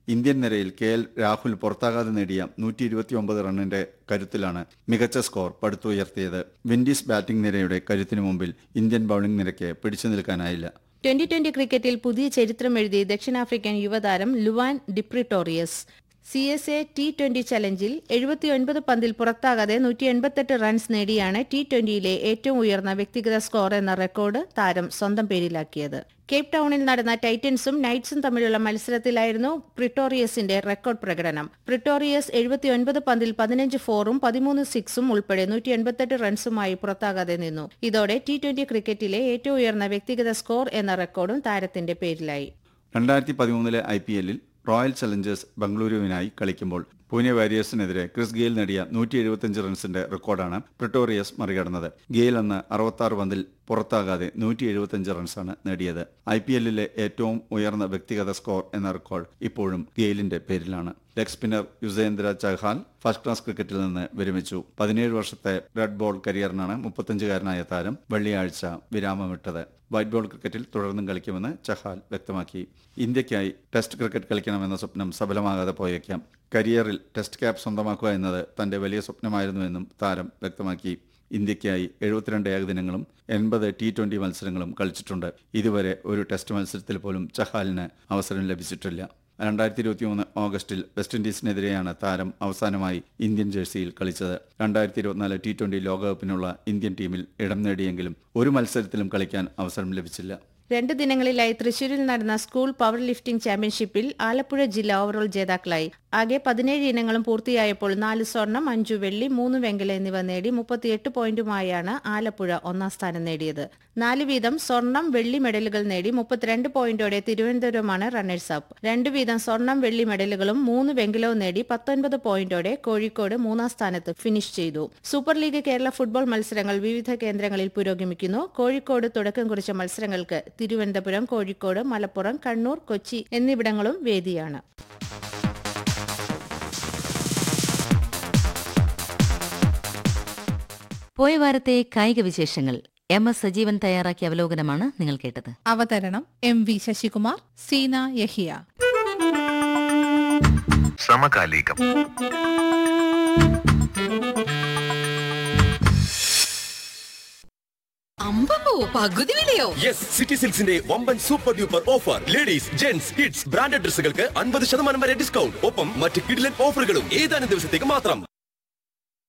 Indian നിരയിൽ K L Rahul പുറത്താകാതെ നേടിയ നൂറ്റി ഇരുപത്തിയൊമ്പത് റണ്ണിന്റെ കരുത്തിലാണ് മികച്ച സ്കോർ പടുത്തുയർത്തിയത് വിൻഡീസ് ബാറ്റിംഗ് നിരയുടെ കരുത്തിനു മുമ്പിൽ ഇന്ത്യൻ ബൌളിംഗ് നിരയ്ക്ക് പിടിച്ചു നിൽക്കാനായില്ല ട്വന്റി ട്വന്റി ക്രിക്കറ്റിൽ പുതിയ ചരിത്രം എഴുതി ദക്ഷിണാഫ്രിക്കൻ യുവതാരം Lhuan Dre Pretorius C S A T twenty ചലഞ്ചിൽ എഴുപത്തിയൊൻപത് പന്തിൽ പുറത്താകാതെ നൂറ്റി എൺപത്തെട്ട് റൺസ് നേടിയാണ് ടി ട്വന്റിയിലെ ഏറ്റവും ഉയർന്ന വ്യക്തിഗത സ്കോർ എന്ന റെക്കോർഡ് താരം സ്വന്തം പേരിലാക്കിയത് കേപ്പ് ടൌണിൽ നടന്ന ടൈറ്റൻസും നൈറ്റ്സും തമ്മിലുള്ള മത്സരത്തിലായിരുന്നു പ്രിട്ടോറിയസിന്റെ റെക്കോർഡ് പ്രകടനം പ്രിട്ടോറിയസ് എഴുപത്തിയൊൻപത് പന്തിൽ പതിനഞ്ച് ഫോറും പതിമൂന്ന് സിക്സും ഉൾപ്പെടെ നൂറ്റി എൺപത്തെട്ട് റൺസുമായി പുറത്താകാതെ നിന്നു ഇതോടെ ടി ട്വന്റി ക്രിക്കറ്റിലെ ഏറ്റവും ഉയർന്ന വ്യക്തിഗത സ്കോർ എന്ന റെക്കോർഡും താരത്തിന്റെ പേരിലായി രണ്ടായിരത്തി പതിമൂന്നിലെ ഐ പി എല്ലിൽ റോയൽ ചലഞ്ചേഴ്സ് ബംഗളൂരുവിനായി കളിക്കുമ്പോൾ പൂനെ വാരിയേഴ്സിനെതിരെ ക്രിസ് ഗെയിൽ നേടിയ നൂറ്റി എഴുപത്തിയഞ്ച് റൺസിന്റെ റെക്കോർഡാണ് പ്രിട്ടോറിയസ് മറികടന്നത് ഗെയിൽ അന്ന് അറുപത്തി പന്തിൽ പുറത്താകാതെ നൂറ്റി എഴുപത്തിയഞ്ച് റൺസാണ് നേടിയത് ഐ പി എല്ലിലെ ഏറ്റവും ഉയർന്ന വ്യക്തിഗത സ്കോർ എന്ന റെക്കോർഡ് ഇപ്പോഴും ഗെയിലിന്റെ പേരിലാണ് leg spinner Yuzvendra Chahal first class ക്രിക്കറ്റിൽ നിന്ന് വിരമിച്ചു പതിനേഴ് വർഷത്തെ റെഡ് ബോൾ കരിയറിനാണ് മുപ്പത്തഞ്ചുകാരനായ താരം വെള്ളിയാഴ്ച വിരാമമിട്ടത് വൈറ്റ് ബോൾ ക്രിക്കറ്റിൽ തുടർന്നും കളിക്കുമെന്ന് ചഹാൽ വ്യക്തമാക്കി ഇന്ത്യയ്ക്കായി ടെസ്റ്റ് ക്രിക്കറ്റ് കളിക്കണമെന്ന സ്വപ്നം സഫലമാകാതെ പോയേക്കാം കരിയറിൽ ടെസ്റ്റ് ക്യാപ്പ് സ്വന്തമാക്കുക എന്നത് തന്റെ വലിയ സ്വപ്നമായിരുന്നുവെന്നും താരം വ്യക്തമാക്കി ഇന്ത്യയ്ക്കായി എഴുപത്തിരണ്ട് ഏകദിനങ്ങളും എൺപത് ടി ട്വന്റി മത്സരങ്ങളും കളിച്ചിട്ടുണ്ട് ഇതുവരെ ഒരു ടെസ്റ്റ് മത്സരത്തിൽ പോലും ചഹാലിന് അവസരം ലഭിച്ചിട്ടില്ല രണ്ടായിരത്തി ഇരുപത്തിമൂന്ന് ഓഗസ്റ്റിൽ വെസ്റ്റ് ഇൻഡീസിനെതിരെയാണ് താരം അവസാനമായി ഇന്ത്യൻ ജേഴ്സിയിൽ കളിച്ചത് രണ്ടായിരത്തി ഇരുപത്തിനാല് ടി ട്വന്റി ലോകകപ്പിനുള്ള ഇന്ത്യൻ ടീമിൽ ഇടം നേടിയെങ്കിലും ഒരു മത്സരത്തിലും കളിക്കാൻ അവസരം ലഭിച്ചില്ല രണ്ട് ദിനങ്ങളിലായി തൃശൂരിൽ നടന്ന സ്കൂൾ പവർ ലിഫ്റ്റിംഗ് ചാമ്പ്യൻഷിപ്പിൽ ആലപ്പുഴ ജില്ല ഓവറോൾ ജേതാക്കളായി ആകെ പതിനേഴ് ഇനങ്ങളും പൂർത്തിയായപ്പോൾ നാല് സ്വർണം അഞ്ചു വെള്ളി മൂന്ന് വെങ്കല എന്നിവ നേടി മുപ്പത്തിയെട്ട് പോയിന്റുമായാണ് ആലപ്പുഴ ഒന്നാം സ്ഥാനം നേടിയത് നാല് വീതം സ്വർണം വെള്ളി മെഡലുകൾ നേടി മുപ്പത്തിരണ്ട് പോയിന്റോടെ തിരുവനന്തപുരമാണ് റണ്ണേഴ്സ് അപ്പ് രണ്ട് വീതം സ്വർണം വെള്ളി മെഡലുകളും മൂന്ന് വെങ്കലവും നേടി പത്തൊൻപത് പോയിന്റോടെ കോഴിക്കോട് മൂന്നാം സ്ഥാനത്ത് ഫിനിഷ് ചെയ്തു സൂപ്പർ ലീഗ് കേരള ഫുട്ബോൾ മത്സരങ്ങൾ വിവിധ കേന്ദ്രങ്ങളിൽ പുരോഗമിക്കുന്നു കോഴിക്കോട് തുടക്കം കുറിച്ച മത്സരങ്ങൾക്ക് തിരുവനന്തപുരം കോഴിക്കോട് മലപ്പുറം കണ്ണൂർ കൊച്ചി എന്നിവിടങ്ങളും വേദിയാണ് പോയ വാരത്തെ കായിക വിശേഷങ്ങൾ എം എസ് സജീവൻ തയ്യാറാക്കിയ അവലോകനമാണ് നിങ്ങൾ കേട്ടത് അവതരണം എം വി ശശികുമാർ സീന യഹിയ സമകാലികം അമ്പമ്പോ പകുതി വിലയോ യെസ് സിറ്റി സിൽക്സിന്റെ വമ്പൻ super duper offer ladies gents kids branded ഡ്രസ്സുകൾക്ക് അൻപത് ശതമാനം വരെ ഡിസ്കൗണ്ട് ഒപ്പം മറ്റ് കിഡിലൻ ഓഫറുകളും ഏതാനും ദിവസത്തേക്ക് മാത്രം